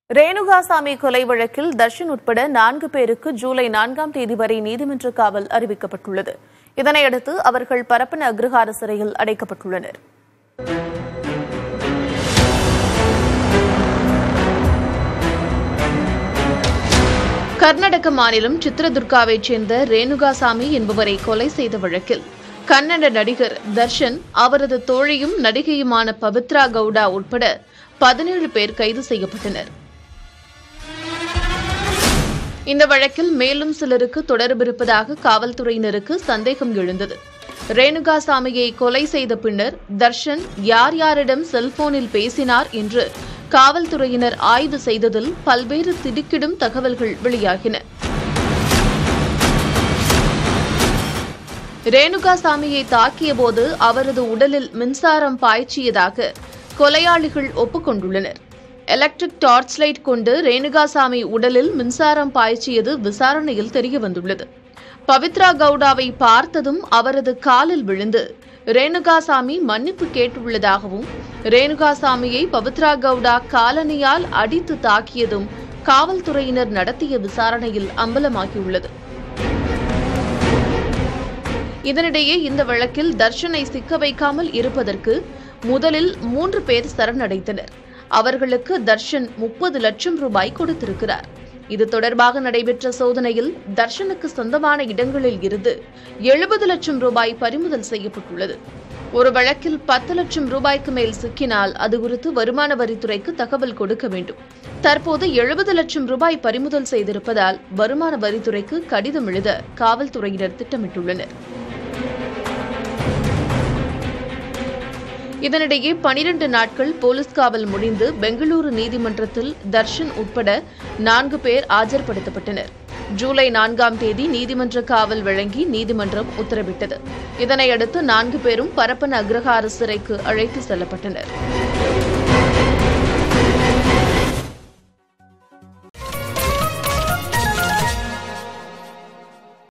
ரேணுகாசாமி கொலை வழக்கில் தர்ஷன் உட்பட நான்கு பேருக்கு ஜூலை நான்காம் தேதி வரை நீதிமன்ற காவல் அறிவிக்கப்பட்டுள்ளது இதனையடுத்து அவர்கள் பரப்பன அக்ரஹார சிறையில் அடைக்கப்பட்டுள்ளனர் கர்நாடக மாநிலம் சித்ரதுர்காவைச் சேர்ந்த ரேணுகாசாமி என்பவரை கொலை செய்த வழக்கில் கன்னட நடிகர் தர்ஷன் அவரது தோழியும் நடிகையுமான பவித்ரா கவுடா உட்பட பதினேழு பேர் கைது செய்யப்பட்டனர் இந்த வழக்கில் மேலும் சிலருக்கு தொடர்பிருப்பதாக காவல்துறையினருக்கு சந்தேகம் எழுந்தது ரேணுகாசாமியை கொலை செய்த பின்னர் தர்ஷன் யார் யாரிடம் செல்போனில் பேசினார் என்று காவல்துறையினர் ஆய்வு செய்ததில் பல்வேறு திடுக்கிடும் தகவல்கள் வெளியாகின ரேணுகாசாமியை தாக்கியபோது அவரது உடலில் மின்சாரம் பாய்ச்சியதாக கொலையாளிகள் ஒப்புக்கொண்டுள்ளனர் எலக்ட்ரிக் டார்ச் லைட் கொண்டு ரேணுகாசாமி உடலில் மின்சாரம் பாய்ச்சியது விசாரணையில் தெரியவந்துள்ளது பவித்ரா கவுடாவை பார்த்ததும் அவரது காலில் விழுந்து ரேணுகாசாமி மன்னிப்பு கேட்டுள்ளதாகவும் ரேணுகாசாமியை பவித்ரா கவுடா காலணியால் அடித்து தாக்கியதும் காவல்துறையினர் நடத்திய விசாரணையில் அம்பலமாகியுள்ளது இதனிடையே இந்த வழக்கில் தர்ஷனை சிக்க வைக்காமல் இருப்பதற்கு முதலில் மூன்று பேர் சரணடைந்தனர் அவர்களுக்கு தர்ஷன் முப்பது லட்சம் ரூபாய் கொடுத்திருக்கிறார் இது தொடர்பாக நடைபெற்ற சோதனையில் தர்ஷனுக்கு சொந்தமான இடங்களில் இருந்து எழுபது லட்சம் ரூபாய் பறிமுதல் செய்யப்பட்டுள்ளது ஒரு வழக்கில் பத்து லட்சம் ரூபாய்க்கு மேல் சிக்கினால் அது குறித்து வருமான வரித்துறைக்கு தகவல் கொடுக்க வேண்டும் தற்போது எழுபது லட்சம் ரூபாய் பறிமுதல் செய்திருப்பதால் வருமான வரித்துறைக்கு கடிதம் எழுத காவல்துறையினர் திட்டமிட்டுள்ளனர் இதனிடையே பனிரண்டு நாட்கள் போலீஸ் காவல் முடிந்து பெங்களூரு நீதிமன்றத்தில் தர்ஷன் உட்பட நான்கு பேர் ஆஜர்படுத்தப்பட்டனர் ஜூலை நான்காம் தேதி நீதிமன்ற காவல் வழங்கி நீதிமன்றம் உத்தரவிட்டது இதனையடுத்து நான்கு பேரும் பரப்பன அக்ரஹார சிறைக்கு அழைத்து செல்லப்பட்டனர்